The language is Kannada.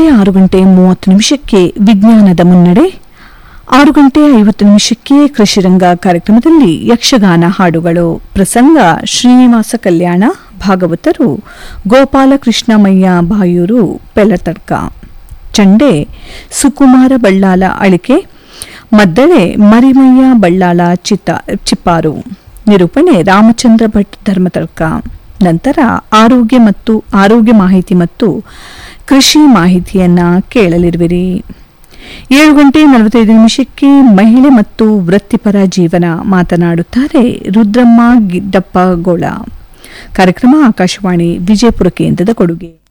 ಆರು ಗಂಟೆ ಮೂವತ್ತು ನಿಮಿಷಕ್ಕೆ ವಿಜ್ಞಾನದ ಮುನ್ನಡೆ ಆರು ಗಂಟೆ ಐವತ್ತು ನಿಮಿಷಕ್ಕೆ ಕೃಷಿರಂಗ ಕಾರ್ಯಕ್ರಮದಲ್ಲಿ ಯಕ್ಷಗಾನ ಹಾಡುಗಳು ಪ್ರಸಂಗ ಶ್ರೀನಿವಾಸ ಕಲ್ಯಾಣ ಭಾಗವತರು ಗೋಪಾಲಕೃಷ್ಣಮಯ್ಯ ಬಾಯೂರು ಪೆಲತಡ್ಕ ಚಂಡೆ ಸುಕುಮಾರ ಬಳ್ಳಾಲ ಅಳಿಕೆ ಮದ್ದಳೆ ಮರಿಮಯ್ಯ ಬಳ್ಳಾಲ ಚಿತ್ತ ಚಿಪ್ಪಾರು ನಿರೂಪಣೆ ರಾಮಚಂದ್ರ ಭಟ್ ಧರ್ಮತರ್ಕ ನಂತರ ಆರೋಗ್ಯ ಮತ್ತು ಆರೋಗ್ಯ ಮಾಹಿತಿ ಮತ್ತು ಕೃಷಿ ಮಾಹಿತಿಯನ್ನ ಕೇಳಲಿರುವಿರಿ ಏಳು ಗಂಟೆ ನಲವತ್ತೈದು ನಿಮಿಷಕ್ಕೆ ಮಹಿಳೆ ಮತ್ತು ವೃತ್ತಿಪರ ಜೀವನ ಮಾತನಾಡುತ್ತಾರೆ ರುದ್ರಮ್ಮ ಗಿಡ್ಡಪ್ಪ ಗೋಳ ಕಾರ್ಯಕ್ರಮ ಆಕಾಶವಾಣಿ ವಿಜಯಪುರ ಕೇಂದ್ರದ ಕೊಡುಗೆ